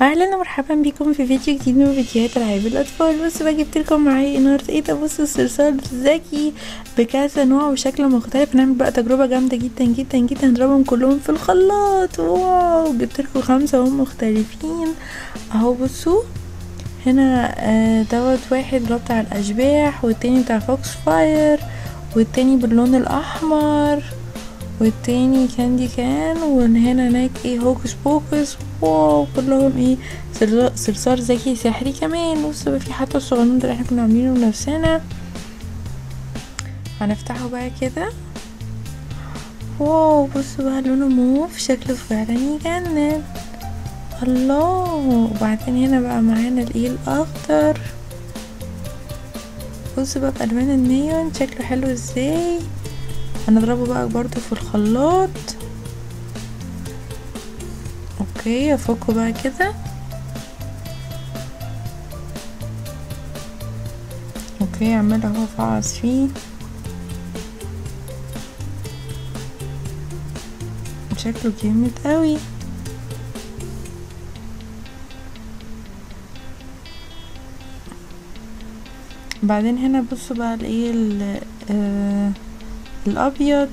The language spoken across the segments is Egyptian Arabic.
اهلا ومرحبا بكم في فيديو جديد من فيديوهات العاب الاطفال بصوا بقى جبت لكم معايا النهارده ايه ده بصوا الصرصار ذكي بكذا نوع وشكل مختلف نعمل بقى تجربه جامده جدا جدا جدا نضربهم كلهم في الخلاط واو جبت لكم خمسه هم مختلفين اهو بصوا هنا آه دوت واحد اللي هو بتاع الاشباح والتاني بتاع فوكس فاير والتاني باللون الاحمر والتاني كاندي كان وهنا هناك ايه هوكس بوكس واو كلهم ايه صرصار ذكي سحري كمان بصوا بقى في حتى الصغنون ده اللي احنا كنا عاملينه بنفسنا هنفتحه بقى كده واو بصوا بقى لونه موف شكله فعلا يجنن الله وبعدين هنا بقى معانا الايه الاخضر بصوا بقى بالوان النيون شكله حلو ازاي هنضربه بقى برضو في الخلاط اوكي افكه بقى كده اوكي اعمله اهو فعص فيه شكله جامد قوي بعدين هنا بصوا بقى الايه آه الابيض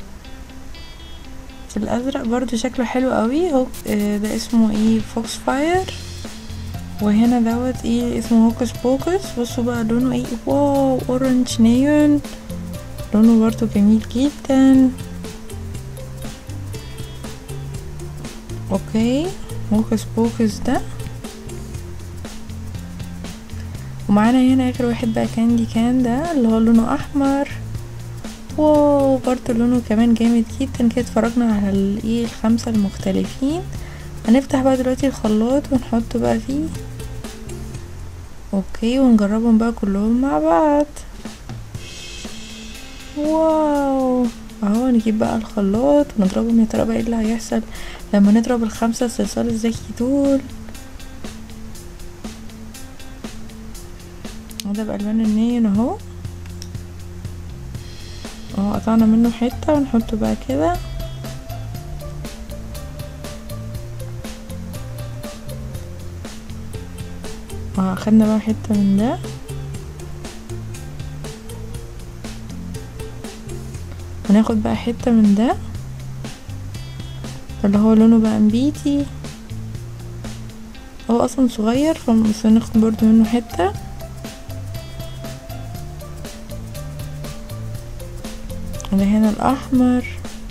في الازرق برضو شكله حلو قوي هو ده اسمه ايه فوكس فاير وهنا دوت ايه اسمه هوكس بوكس بصوا بقى لونه ايه واو اورنج نيون لونه برضو جميل جدا اوكي هوكس بوكس ده ومعانا هنا اخر واحد بقى كاندي كان ده اللي هو لونه احمر واو برضه لونه كمان جامد جدا كده اتفرجنا على الايه الخمسه المختلفين هنفتح بقى دلوقتي الخلاط ونحط بقى فيه اوكي ونجربهم بقى كلهم مع بعض واو اهو نجيب بقى الخلاط ونضربهم يا ترى بقى ايه اللي هيحصل لما نضرب الخمسه الصلصال الذكي دول ده بألوان النين اهو اهو قطعنا منه حتة ونحطه بقى كده اه خدنا بقى حتة من ده وناخد بقى حتة من ده اللي هو لونه بقى نبيتي هو اصلا صغير فبس ناخد برضو منه حته وده هنا الأحمر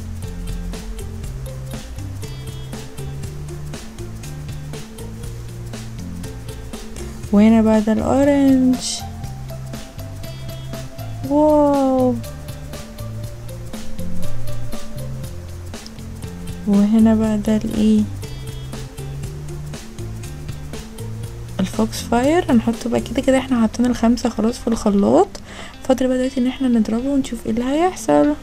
وهنا بقى ده الأورنج واو وهنا بقى ده الايه الفوكس فاير هنحطه بقى كده كده احنا حاطين الخمسة خلاص في الخلاط فاضل بقى دلوقتي ان احنا نضربه ونشوف ايه اللي هيحصل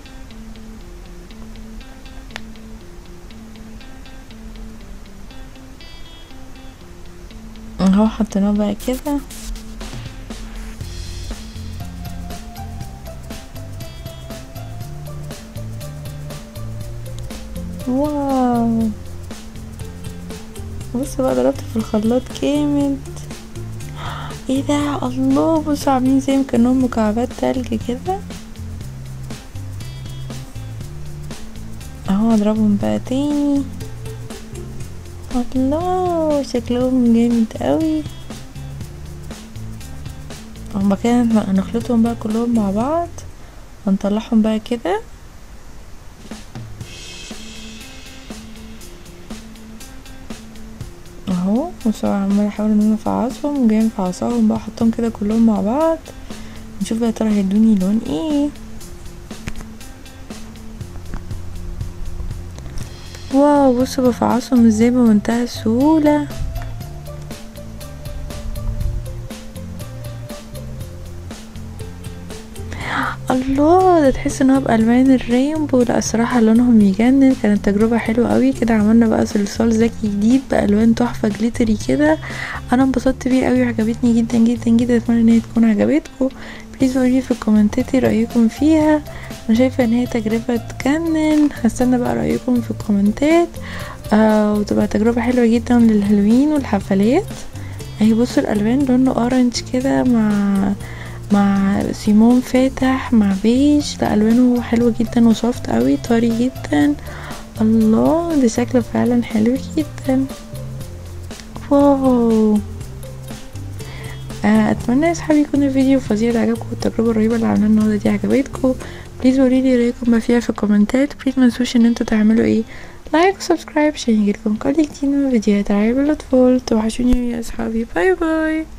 اهو حطيناه بقى كده واو بص بقى ضربت في الخلاط جامد ايه ده الله بصوا عاملين زي كانهم مكعبات تلج كده اهو اضربهم بقى تاني الله شكلهم جامد قوي هما كده هنخلطهم بقى كلهم مع بعض ونطلعهم بقى كده اهو بصوا عمال احاول ان انا افعصهم وجاي مفعصاهم بقى احطهم كده كلهم مع بعض نشوف يا ترى هيدوني لون ايه واو بصوا بفعصهم ازاي بمنتهى السهولة الله ده تحس ان هو بالوان الرينبو لا الصراحه لونهم يجنن كانت تجربه حلوه قوي كده عملنا بقى صلصال ذكي جديد بالوان تحفه جليتري كده انا انبسطت بيه قوي وعجبتني جدا جدا جدا اتمنى ان هي تكون عجبتكم بليز قولي في الكومنتات رايكم فيها انا شايفه ان هي تجربه تجنن هستنى بقى رايكم في الكومنتات آه وتبقى تجربة حلوة جدا للهالوين والحفلات اهي بصوا الالوان لونه اورنج كده مع مع سيمون فاتح مع بيج لا الوانه حلوة جدا وسوفت قوي طري جدا الله ده شكله فعلا حلو جدا واو آه، اتمنى يا صحابي يكون الفيديو فظيع ده عجبكم والتجربه الرهيبه اللي عملناها النهارده دي عجبتكم بليز قوليلي رايكم ما فيها في الكومنتات بليز منسوش ان انتوا تعملوا ايه لايك وسبسكرايب عشان يجيلكم كل جديد من فيديوهات عيب الاطفال توحشوني يا اصحابي باي باي